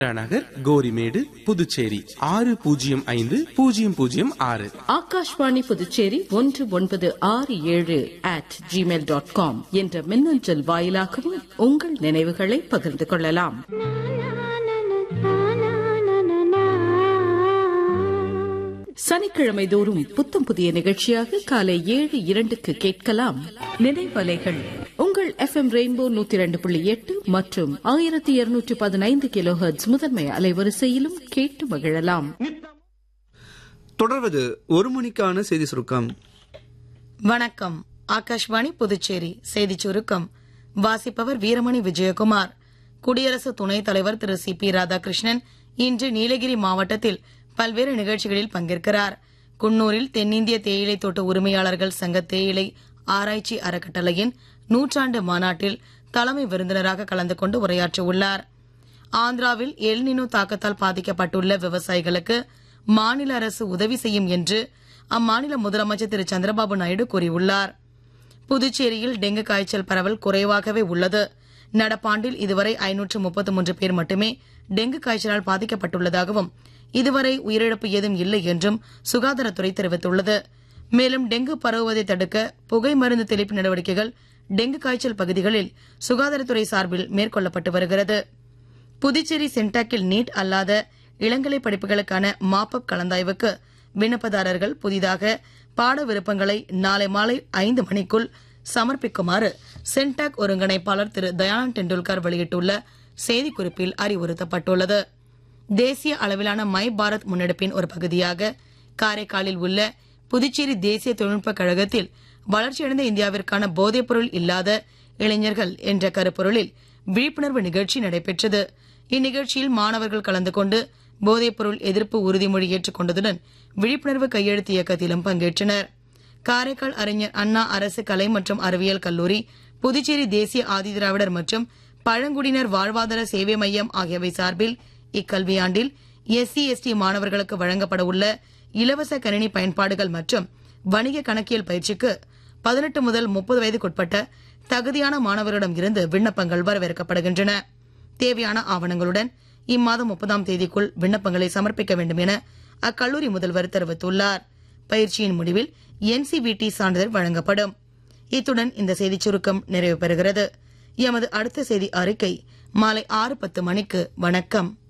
நகர் கோரிமேடு புதுச்சேரி ஆறு பூஜ்ஜியம் ஐந்து பூஜ்ஜியம் பூஜ்ஜியம் ஆறு ஆகாஷ்வாணி புதுச்சேரி ஒன்று ஒன்பது ஆறு ஏழு அட் ஜிமெயில் டாட் காம் என்ற மின்னஞ்சல் வாயிலாகவும் உங்கள் நினைவுகளை பகிர்ந்து கொள்ளலாம் சனிக்கிழமை தோறும் புத்தம் புதிய நிகழ்ச்சியாக காலை ஏழு இரண்டுக்கு கேட்கலாம் நினைவலைகள் உங்கள் எஃப் எம் ரெயின்போ நூத்தி இரண்டு புள்ளி எட்டு மற்றும் ஆயிரத்தி இருநூற்றி பதினைந்து கிலோ முதன்மை அலைவரிசையிலும் கேட்டு மகிழலாம் தொடர்வது ஒரு மணிக்கான செய்தி சுருக்கம் வணக்கம் ஆகாஷ்வாணி புதுச்சேரி செய்திச் சுருக்கம் வாசிப்பவர் வீரமணி விஜயகுமார் குடியரசு துணைத் தலைவர் திரு சி பி ராதாகிருஷ்ணன் இன்று நீலகிரி மாவட்டத்தில் பல்வேறு நிகழ்ச்சிகளில் பங்கேற்கிறார் குன்னூரில் தென்னிந்திய தேயிலை தோட்ட உரிமையாளர்கள் சங்க தேயிலை ஆராய்ச்சி அறக்கட்டளையின் நூற்றாண்டு மாநாட்டில் தலைமை விருந்தினராக கலந்து கொண்டு உரையாற்ற உள்ளார் ஆந்திராவில் எல்னினோ தாக்கத்தால் பாதிக்கப்பட்டுள்ள விவசாயிகளுக்கு மாநில அரசு உதவி செய்யும் என்று அம்மாநில முதலமைச்சர் திரு சந்திரபாபு நாயுடு கூறியுள்ளார் புதுச்சேரியில் டெங்கு காய்ச்சல் பரவல் குறைவாகவே உள்ளது நடப்பாண்டில் இதுவரை ஐநூற்று முப்பத்து மூன்று பேர் மட்டுமே டெங்கு காய்ச்சலால் பாதிக்கப்பட்டுள்ளதாகவும் இதுவரை உயிரிழப்பு ஏதும் இல்லை என்றும் சுகாதாரத்துறை தெரிவித்துள்ளது மேலும் டெங்கு பரவுவதை தடுக்க புகை மருந்து தெளிப்பு நடவடிக்கைகள் டெங்கு காய்ச்சல் பகுதிகளில் சுகாதாரத்துறை சார்பில் மேற்கொள்ளப்பட்டு வருகிறது புதுச்சேரி சென்டாக்கில் நீட் அல்லாத இளங்கலை படிப்புகளுக்கான மாப்பப் கலந்தாய்வுக்கு விண்ணப்பதாரர்கள் புதிதாக பாட விருப்பங்களை நாளை மாலை ஐந்து மணிக்குள் சமர்ப்பிக்குமாறு சென்டாக் ஒருங்கிணைப்பாளர் திரு தயானந்த் டெண்டுல்கர் வெளியிட்டுள்ள செய்திக்குறிப்பில் அறிவுறுத்தப்பட்டுள்ளது தேசிய அளவிலான மை பாரத் முன்னெடுப்பின் ஒரு பகுதியாக காரைக்காலில் உள்ள புதுச்சேரி தேசிய தொழில்நுட்பக் கழகத்தில் வளர்ச்சியடைந்த இந்தியாவிற்கான போதைப்பொருள் இல்லாத இளைஞர்கள் என்ற கருப்பொருளில் விழிப்புணர்வு நிகழ்ச்சி நடைபெற்றது இந்நிகழ்ச்சியில் மாணவர்கள் கலந்து கொண்டு போதைப்பொருள் எதிர்ப்பு உறுதிமொழி ஏற்றுக்கொண்டதுடன் விழிப்புணர்வு கையெழுத்து இயக்கத்திலும் பங்கேற்றனர் காரைக்கால் அறிஞர் அண்ணா அரசு கலை மற்றும் அறிவியல் கல்லூரி புதுச்சேரி தேசிய ஆதிதிராவிடர் மற்றும் பழங்குடியினர் வாழ்வாதார சேவை மையம் ஆகியவை சார்பில் இக்கல்வியாண்டில் எஸ்சி எஸ்டி மாணவர்களுக்கு வழங்கப்பட உள்ள இலவச கணினி பயன்பாடுகள் மற்றும் வணிக கணக்கியல் பயிற்சிக்கு பதினெட்டு முதல் முப்பது வயதுக்குட்பட்ட தகுதியான மாணவர்களிடம் இருந்து விண்ணப்பங்கள் வரவேற்கப்படுகின்றன தேவையான ஆவணங்களுடன் இம்மாதம் முப்பதாம் தேதிக்குள் விண்ணப்பங்களை சமர்ப்பிக்க வேண்டும் என அக்கல்லூரி முதல்வர் தெரிவித்துள்ளார் பயிற்சியின் முடிவில் என்சிவிடி சான்றிதழ் வழங்கப்படும் இத்துடன் இந்த செய்திச் சுருக்கம் நிறைவு பெறுகிறது எமது அடுத்த செய்தி அறிக்கை மாலை ஆறு பத்து மணிக்கு வணக்கம்